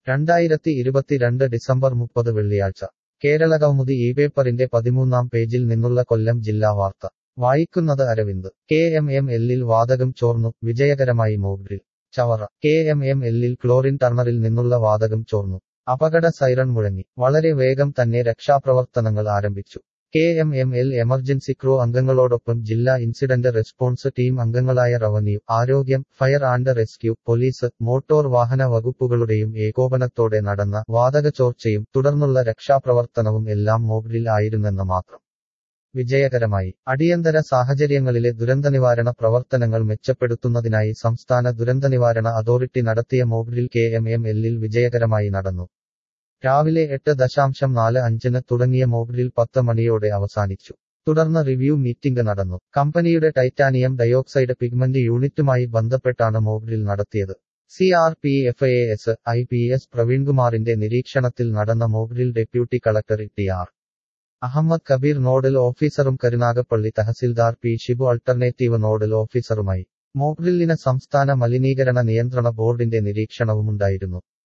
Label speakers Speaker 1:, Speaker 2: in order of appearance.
Speaker 1: രണ്ടായിരത്തി ഇരുപത്തിരണ്ട് ഡിസംബർ മുപ്പത് വെള്ളിയാഴ്ച കേരളകൗമുദി ഈ പേപ്പറിന്റെ പതിമൂന്നാം പേജിൽ നിന്നുള്ള കൊല്ലം ജില്ലാ വാർത്ത വായിക്കുന്നത് അരവിന്ദ് കെ എം എം എല്ലിൽ വാതകം ചോർന്നു വിജയകരമായി mock drill Chavara K M M എല്ലിൽ ക്ലോറിൻ ടർണറിൽ നിന്നുള്ള വാതകം ചോർന്നു അപകട സൈറൺ മുഴങ്ങി വളരെ വേഗം തന്നെ രക്ഷാപ്രവർത്തനങ്ങൾ ആരംഭിച്ചു K M M L emergency crew അംഗങ്ങളോടൊപ്പം ജില്ലാ ഇൻസിഡന്റ് റെസ്പോൺസ് ടീം അംഗങ്ങളായ റവന്യൂ ആരോഗ്യം fire and rescue police motor വാഹന വകുപ്പുകളുടെയും ഏകോപനത്തോടെ നടന്ന വാതക ചോർച്ചയും തുടർന്നുള്ള രക്ഷാപ്രവർത്തനവും എല്ലാം മോഗ്രിൽ ആയിരുന്നെന്ന് മാത്രം വിജയകരമായി അടിയന്തര സാഹചര്യങ്ങളിലെ ദുരന്തനിവാരണ പ്രവർത്തനങ്ങൾ മെച്ചപ്പെടുത്തുന്നതിനായി സംസ്ഥാന ദുരന്തനിവാരണ അതോറിറ്റി നടത്തിയ മോഗ്രിൽ കെ എം എം എല്ലിൽ വിജയകരമായി നടന്നു രാവിലെ എട്ട് ദശാംശം നാല് അഞ്ചിന് തുടങ്ങിയ മോഗ്രിൽ പത്ത് മണിയോടെ അവസാനിച്ചു തുടർന്ന് റിവ്യൂ മീറ്റിംഗ് നടന്നു കമ്പനിയുടെ ടൈറ്റാനിയം ഡയോക്സൈഡ് പിഗ്മെന്റ് യൂണിറ്റുമായി ബന്ധപ്പെട്ടാണ് മോഗ്രിൽ നടത്തിയത് C R P F A S I P S പ്രവീൺകുമാറിന്റെ നിരീക്ഷണത്തിൽ നടന്ന mock drill deputy collector T R Ahammed Kabeer nodal ഓഫീസറും Karunagappally tahsildar P Shibu alternative nodal ഓഫീസറുമായി മോഗ്രില്ലിന് സംസ്ഥാന മലിനീകരണ നിയന്ത്രണ ബോർഡിന്റെ നിരീക്ഷണവുമുണ്ടായിരുന്നു